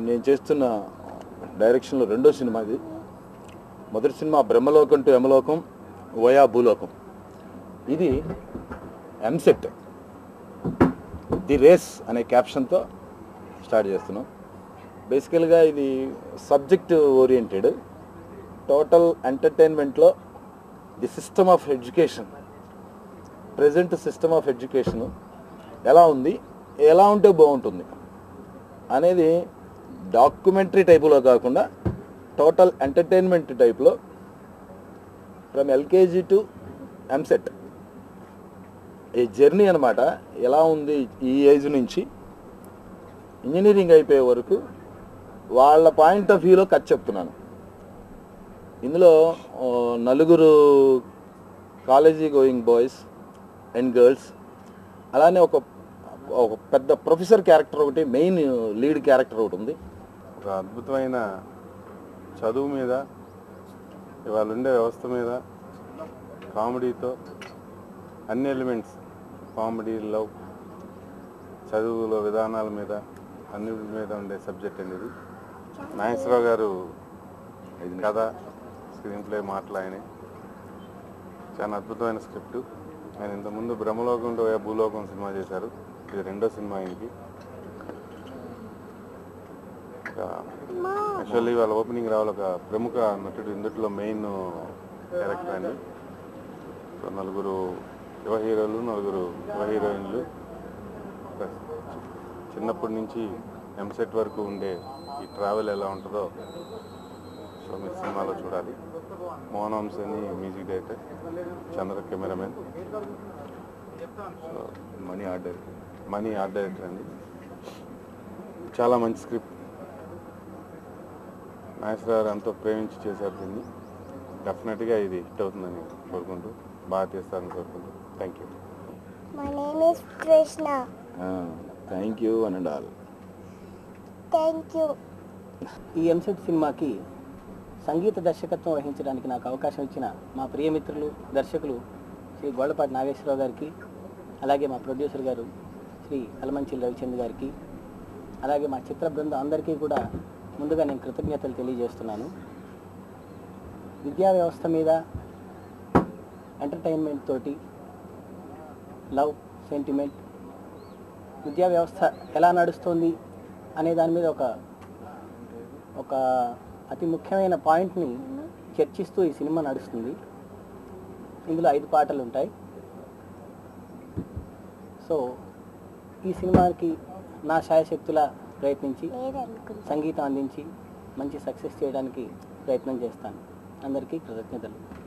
నేను చేస్తున్న డైరెక్షన్లో రెండో సినిమా ఇది మొదటి cinema Brahmalokam to Yamalokam via Bhulokam ఇది ఎంసెట్ ది రేస్ అనే క్యాప్షన్తో స్టార్ట్ చేస్తున్నాం బేసికల్గా ఇది సబ్జెక్ట్ ఓరియంటెడ్ టోటల్ ఎంటర్టైన్మెంట్లో the system of education present system of education ఎలా ఉంది ఎలా ఉంటే బాగుంటుంది అనేది డాక్యుమెంటరీ టైపులో కాకుండా టోటల్ ఎంటర్టైన్మెంట్ టైప్లో ఫ్రమ్ ఎల్కేజీ టు ఎంసెట్ ఈ జర్నీ అనమాట ఎలా ఉంది ఈ ఏజ్ నుంచి ఇంజనీరింగ్ అయిపోయే వరకు వాళ్ళ పాయింట్ ఆఫ్ వ్యూలో కథ చెప్తున్నాను ఇందులో ఆ, నలుగురు college going boys and girls అలానే ఒక ఒక పెద్ద ప్రొఫెసర్ క్యారెక్టర్ ఒకటి మెయిన్ లీడ్ క్యారెక్టర్ ఒకటి ఉంది ఒక అద్భుతమైన చదువు మీద ఇవాళ ఉండే వ్యవస్థ మీద కామెడీతో అన్ని ఎలిమెంట్స్ కామెడీ లవ్ చదువులో విధానాల మీద అన్ని మీద ఉండే సబ్జెక్ట్ అండి ఇది నాగేశ్వరరావు గారు కథ స్క్రీన్ ప్లే మాటలు ఆయన చాలా అద్భుతమైన స్క్రిప్ట్ ఆయన ఇంతకుముందు బ్రహ్మలోకం టు భూలోకం సినిమా చేశారు ఇది రెండో సినిమా ఆయనకి యాక్చువల్లీ వాళ్ళ ఓపెనింగ్ రావాలి ఒక ప్రముఖ నటుడు ఇందుట్లో మెయిన్ క్యారెక్టర్ అండి సో నలుగురు యువ హీరోలు నలుగురు యువ హీరోయిన్లు ఒక చిన్నప్పటి నుంచి ఎంసెట్ వరకు ఉండే ఈ ట్రావెల్ ఎలా ఉంటుందో సో మీరు సినిమాలో చూడాలి మోహన్ వంశీ అని music director Chandra cameraman so money order money art director అండి చాలా మంచి స్క్రిప్ట్ నాగేశ్వర గారు ఎంతో ప్రేమించి చేశారు దీన్ని డెఫినెట్గా ఇది హిట్ అవుతుందని కోరుకుంటూ బాగా తీస్తారని కోరుకుంటూ thank you My name is Krishna. Thank you and all Thank you. ఈ ఎంసెట్ సినిమాకి సంగీత దర్శకత్వం వహించడానికి నాకు అవకాశం ఇచ్చిన మా ప్రియమిత్రులు దర్శకులు శ్రీ గోళ్లపాటి నాగేశ్వరరావు గారికి అలాగే మా ప్రొడ్యూసర్ గారు శ్రీ అలమంచిల్ రవిచంద్ గారికి అలాగే మా చిత్ర బృందం అందరికీ కూడా ముందుగా నేను కృతజ్ఞతలు తెలియజేస్తున్నాను విద్యా వ్యవస్థ మీద ఎంటర్టైన్మెంట్ తోటి లవ్ సెంటిమెంట్ విద్యా వ్యవస్థ ఎలా నడుస్తోంది అనే దాని మీద ఒక ఒక అతి ముఖ్యమైన పాయింట్ని చర్చిస్తూ ఈ సినిమా నడుస్తుంది ఇందులో ఐదు పాటలు ఉంటాయి సో ఈ సినిమాకి నా శాయశక్తుల ప్రయత్నించి లేదనుకుంటా సంగీతం అందించి మంచి సక్సెస్ చేయడానికి ప్రయత్నం చేస్తాను అందరికీ కృతజ్ఞతలు